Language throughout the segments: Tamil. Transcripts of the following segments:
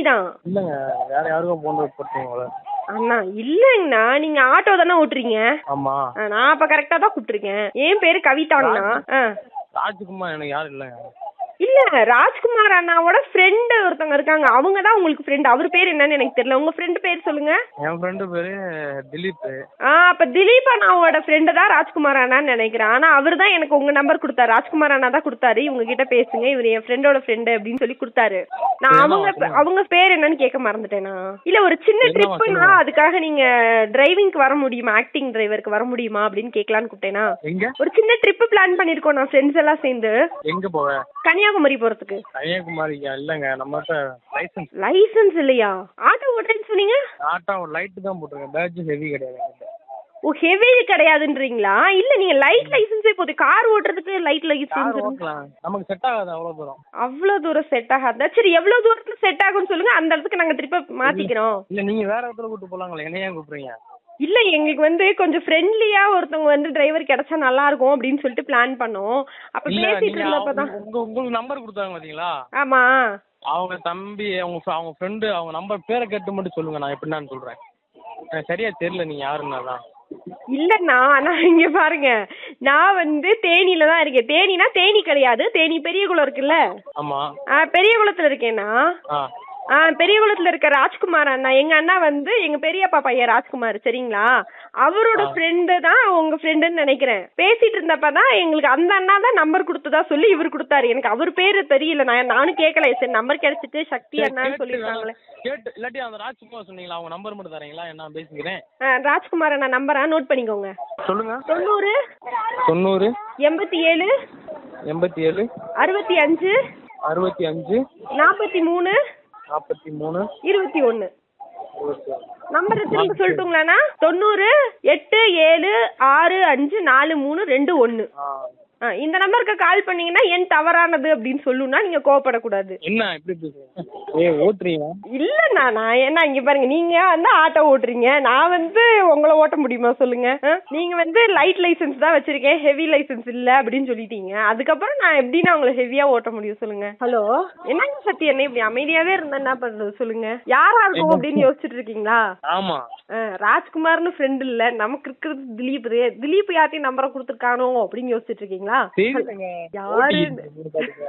தான் இல்லைங்க வேற யாருக்கும் ஃபோன் போட்டீங்களா அண்ணா இல்லைங்கண்ணா நீங்க ஆட்டோ தானே ஓட்டுறீங்க ஆமாம் ஆ, நான் அப்ப கரெக்டா தான் கூப்பிட்டுருக்கேன் என் பேரு கவிதாங்கண்ணா ஆ ராஜ்குமார் எனக்கு யாரும் இல்லைங்க இல்ல ராஜ்குமார் அண்ணாவோட ஃப்ரெண்டு ஒருத்தவங்க இருக்காங்க அவங்க தான் உங்களுக்கு ஃப்ரெண்ட் அவர் பேர் என்னன்னு எனக்கு தெரியல உங்க ஃப்ரெண்டு பேர் சொல்லுங்க என் ஃப்ரெண்டு பேர் திலீப் ஆ அப்ப திலீப் அண்ணாவோட ஃப்ரெண்டு தான் ராஜ்குமார் அண்ணான்னு நினைக்கிறேன் ஆனா அவர் தான் எனக்கு உங்க நம்பர் கொடுத்தாரு ராஜ்குமார் அண்ணா தான் கொடுத்தாரு இவங்க கிட்ட பேசுங்க இவர் என் ஃப்ரெண்டோட ஃப்ரெண்டு அப்படின்னு சொல்லி கொடுத்தாரு நான் சரிம்மா, அவங்க சொல்லுங்க. அவங்க பேர் என்னன்னு கேட்க மறந்துட்டேனா இல்ல ஒரு சின்ன என்னம்மா, ட்ரிப்புனா சொல்லுங்க. அதுக்காக நீங்க டிரைவிங்க்கு வர முடியுமா ஆக்டிங் டிரைவருக்கு வர முடியுமா அப்படின்னு கேட்கலான்னு கூப்பிட்டேனா எங்க ஒரு சின்ன ட்ரிப்பு பிளான் பண்ணிருக்கோம் நான் ஃப்ரெண்ட்ஸ் எல்லாம் சேர்ந்து எங்க போக கன்னியாகுமரி போறதுக்கு கன்னியாகுமரியா இல்லைங்க நம்மகிட்ட லைசன்ஸ் லைசென்ஸ் இல்லையா ஆட்டோ ஓட்டுறேன்னு சொன்னீங்க ஆட்டோ லைட்டு தான் போட்டிருக்கேன் பேட்ச் ஹெவி கிடையாது என்கிட்ட. ஓ ஹெவி கிடையாதுன்றீங்களா இல்ல நீங்க லைட் லைசென்ஸே போது கார் ஓட்டுறதுக்கு லைட் கார் லைசென்ஸ் ஓட்டலாம் நமக்கு செட் ஆகாது அவ்வளோ தூரம் அவ்வளவு தூரம் செட் ஆகாதா சரி எவ்வளவு தூரத்துல செட் ஆகும்னு சொல்லுங்க அந்த இடத்துக்கு நாங்க திருப்ப மாத்திக்கிறோம் இல்லை நீங்கள் வேற இடத்துல கூப்பிட்டு போகலாங்களே என்ன ஏன் கூப்பிடுறீங்க இல்ல எங்களுக்கு வந்து கொஞ்சம் ஃப்ரெண்ட்லியா ஒருத்தவங்க வந்து டிரைவர் கிடைச்சா நல்லா இருக்கும் அப்படின்னு சொல்லிட்டு பிளான் பண்ணோம் அப்ப இல்ல பேசிட்டு நீங்க இருந்தப்பதான் அவங்க- உங்க உங்களுக்கு நம்பர் கொடுத்தாங்க பாத்தீங்களா ஆமா அவங்க தம்பி அவங்க fr- அவங்க ஃப்ரெண்டு அவங்க நம்பர் பேரை கேட்டு மட்டும் சொல்லுங்க நான் எப்படின்னு சொல்றேன் எனக்கு சரியா தெரியல நீங்க யாருன்னு தான் இல்லண்ணா நான் இங்க பாருங்க நான் வந்து தேனியில தான் இருக்கேன் தேனினா தேனி கிடையாது தேனி பெரியகுளம் இருக்குல்ல ஆமா ஆ, பெரியகுளத்துல இருக்கேன்னா ஆ ஆ பெரியகுளத்துல இருக்க ராஜ்குமார் அண்ணா எங்க அண்ணா வந்து எங்க பெரியப்பா பையன் ராஜ்குமார் சரிங்களா அவரோட ஃப்ரெண்டு தான் உங்க ஃப்ரெண்டுன்னு நினைக்கிறேன் பேசிட்டு இருந்தப்பதான் எங்களுக்கு அந்த அண்ணா தான் நம்பர் கொடுத்ததா சொல்லி இவர் கொடுத்தாரு எனக்கு அவர் பேரு தெரியல நான் நானும் கேட்கல சரி நம்பர் கிடைச்சிட்டு சக்தி சரி, அண்ணான்னு கேட்டு சொல்லிருக்காங்களே வேணா- கேட்டு இல்லாட்டி அந்த ராஜ்குமார் சொன்னீங்களா அவங்க நம்பர் மட்டும் தரீங்களா நான் பேசிக்கிறேன் ஆ, ராஜ்குமார் அண்ணா நம்பரா நோட் பண்ணிக்கோங்க சொல்லுங்க தொண்ணூறு தொண்ணூறு எண்பத்தி ஏழு எண்பத்தி ஏழு அறுபத்தி அஞ்சு அறுபத்தி அஞ்சு நாற்பத்தி மூணு நாற்பத்தி மூணு இருபத்தி ஒன்று இருபத்தி ஒன்று. நம்பர் திரும்ப சொல்லட்டுங்களாண்ணா தொண்ணூறு எட்டு ஏழு ஆறு அஞ்சு நாலு மூணு ரெண்டு ஒன்று ஆ. ஆ இந்த நம்பருக்கு கால் பண்ணீங்கன்னா என் தவறானது அப்படின்னு சொல்லுன்னா நீங்க கோவப்படக்கூடாது என்ன இப்படி பேசுறீங்க ஏ ஓட்டுறீங்க இல்லண்ணா நான் என்ன இங்க பாருங்க நீங்க வந்து ஆட்டோ ஓட்டுறீங்க நான் வந்து உங்களை ஓட்ட முடியுமா சொல்லுங்க ஆ? நீங்க வந்து லைட் லைசென்ஸ் தான் வச்சிருக்கேன் ஹெவி லைசென்ஸ் இல்ல அப்படின்னு சொல்லிட்டீங்க அதுக்கப்புறம் நான் எப்படின்னா உங்களை ஹெவியா ஓட்ட முடியும் சொல்லுங்க ஹலோ என்னங்க சத்தி என்ன இப்படி அமைதியாவே இருந்தா என்ன பண்றது சொல்லுங்க யாரா இருக்கும் அப்படின்னு யோசிச்சுட்டு இருக்கீங்களா ஆமா ஆ, ராஜ்குமார்னு ஃப்ரெண்ட் இல்ல நமக்கு இருக்கிறது திலீப் திலீப் யார்ட்டையும் நம்பரை கொடுத்துருக்கானோ அப்படின்னு யோசிச்சுட்டு இருக்கீங்களா தெரியலங்க யாரு ஓட்டிக்கிட்டு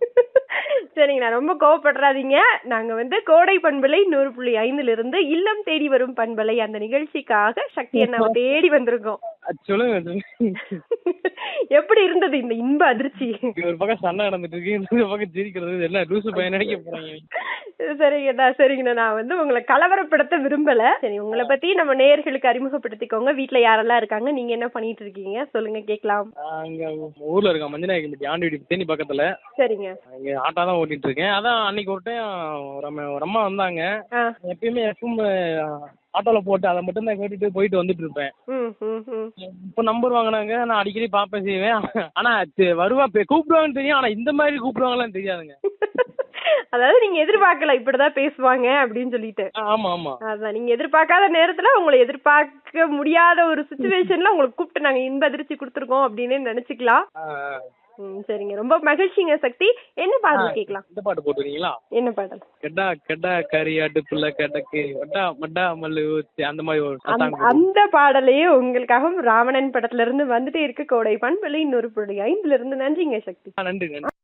சரிங்கண்ணா ரொம்ப கோவப்படுறாதீங்க நாங்க வந்து கோடை பண்பலை நூறு புள்ளி ஐந்துல இருந்து இல்லம் தேடி வரும் பண்பலை அந்த நிகழ்ச்சிக்காக சக்தி அண்ணாவை தேடி வந்திருக்கோம் அது சொல்லுங்க சொல்லுங்க. எப்படி இருந்தது இந்த இன்ப அதிர்ச்சி இங்க ஒரு பக்கம் சண்டை நடந்துட்டு இருக்கு இந்த பக்கம் சிரிக்கிறது என்ன லூசு பையன் நினைக்க போறாங்க சரிங்கண்ணா சரிங்கண்ணா நான் வந்து உங்களை கலவரப்படுத்த விரும்பல சரி உங்களை பத்தி நம்ம நேயர்களுக்கு அறிமுகப்படுத்திக்கோங்க வீட்ல யாரெல்லாம் இருக்காங்க நீங்க என்ன பண்ணிட்டு இருக்கீங்க சொல்லுங்க கேக்கலாம் நான் இங்க ஊர்ல இருக்கேன் மஞ்சநாயக்கம்பட்டி ஆண்டு வீடு தேனி பக்கத்துல சரிங்க இங்க ஆட்டோ தான் ஓட்டிட்டு இருக்கேன் அதான் அன்னைக்கு ஒரு டைம் ஒரு அம்மா ஒரு அம்மா வந்தாங்க ஆ எப்பயுமே எஃப்எம் ஆட்டோல போட்டு அதை மட்டும் தான் கேட்டுட்டு போயிட்டு வந்துட்டு இருப்பேன் ம் ம் ம் இப்போ நம்பர் வாங்கினாங்க நான் அடிக்கடி பார்ப்பேன் செய்வேன் ஆனா தி- வருவா பே- கூப்பிடுவாங்கன்னு தெரியும் ஆனா இந்த மாதிரி கூப்பிடுவாங்களான்னு தெரியாதுங்க அதாவது நீங்க எதிர்பார்க்கல இப்படிதான் பேசுவாங்க அப்படின்னு சொல்லிட்டு ஆ, ஆமா ஆமா அதான் நீங்க எதிர்பார்க்காத நேரத்துல உங்களை எதிர்பார்க்க முடியாத ஒரு சுச்சுவேஷன்ல உங்களை கூப்பிட்டு நாங்க இன்ப அதிர்ச்சி கொடுத்துருக்கோம் அப்படின்னு நினைச்சுக்கலாம் ஆ, ஆ. ம் சரிங்க ரொம்ப மகிழ்ச்சிங்க சக்தி என்ன பாடல் கேட்கலாம் இந்த பாட்டு போட்டுருக்கீங்களா என்ன பாடல் கெட்டா கெட்டா கறி அடுப்புல கெடக்கு வட்டா மட்டா மல்லு ஊத்தி அந்த மாதிரி ஒரு அந்த- song அந்த பாடலையே உங்களுக்காக ராவணன் படத்துல இருந்து வந்துட்டே இருக்கு கோடை பண்பலை இன்னொரு புள்ளி ஐந்துல இருந்து நன்றிங்க சக்தி ஆ, நன்றி நன்றி